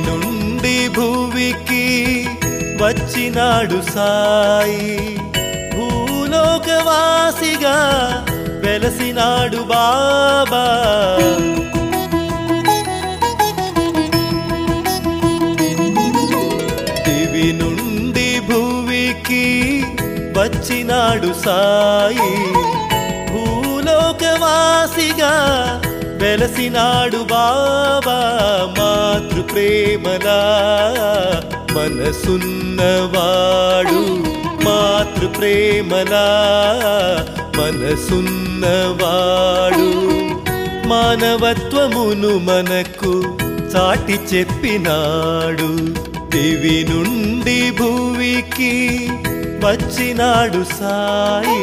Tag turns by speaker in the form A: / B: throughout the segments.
A: నుండి భూమికి వచ్చినాడు సాయి భూలోకవాసిగా వెలసినాడు బాబా దివి నుండి భూమికి వచ్చినాడు సాయి భూలోకవాసిగా వెలసినాడు బాబా మాతృ ప్రేమలా మనసున్నవాడు మాతృ ప్రేమలా మనసున్నవాడు మానవత్వమును మనకు చాటి చెప్పినాడు దివి నుండి భూమికి వచ్చినాడు సాయి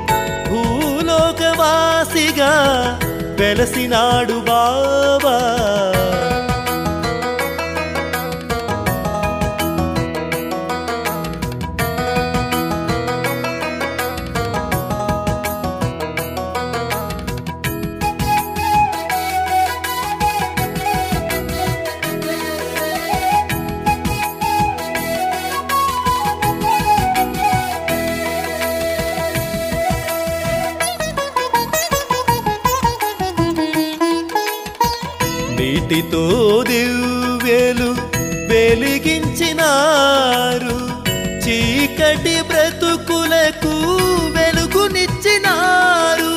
A: భూలోకవాసిగా వెలసినాడు బాబా నీటితో దివ్యలు వెలిగించినారు చీకటి బ్రతుకులకు వెలుగునిచ్చినారు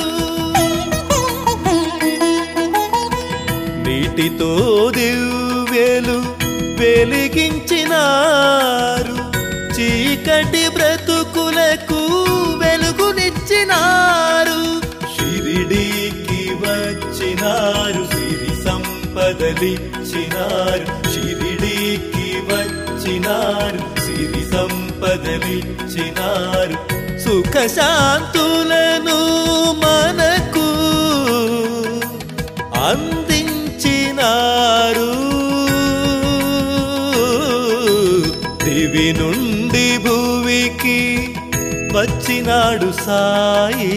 A: నీటితో దివ్యలు వెలిగించినారు చీకటి బ్రతుకులకు వెలుగునిచ్చినారు షిరిడీకి వచ్చినారు సిరి సంపదలిచ్చినారు షిరిడీకి వచ్చినారు సిరి సంపదలిచ్చినారు సుఖ శాంతులను మనకు అందించినారు దివి నుండి భూమికి వచ్చినాడు సాయి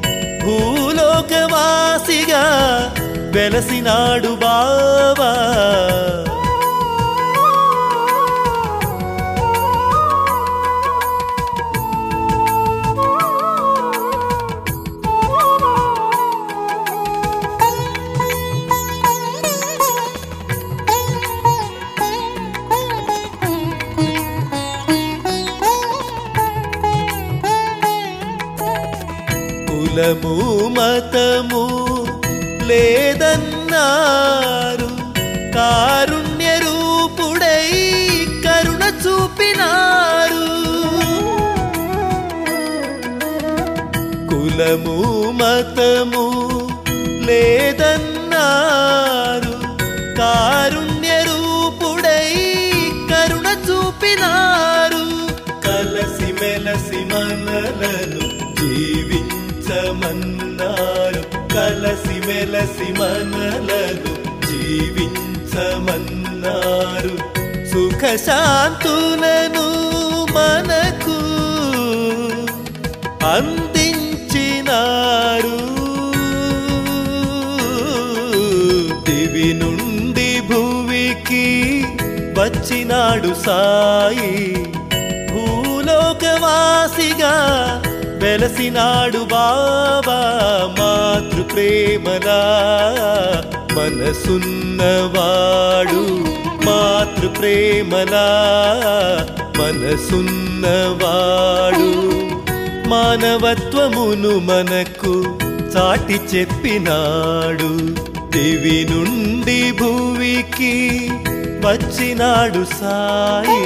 A: భూలోకవాసిగా వెలసినాడు బాబా కులము మతము లేదన్నారు కారుణ్య రూపుడై కరుణ చూపినారు కులము మతము లేదన్నారు కారుణ్య రూపుడై కరుణ చూపినారు కలసి మెలసి మనలను జీవించమన్నారు కలసి మెలసి మనలను జీవించమన్నారు సుఖ శాంతులను మనకు అందించినారు దివి నుండి భూమికి వచ్చినాడు సాయి భూలోకవాసిగా వెలసినాడు బాబా మాతృ ప్రేమలా మనసున్నవాడు మాతృ ప్రేమలా మనసున్నవాడు మానవత్వమును మనకు చాటి చెప్పినాడు దివి నుండి భూమికి వచ్చినాడు సాయి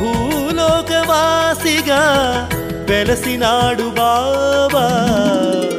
A: భూలోకవాసిగా వెలసినాడు బాబా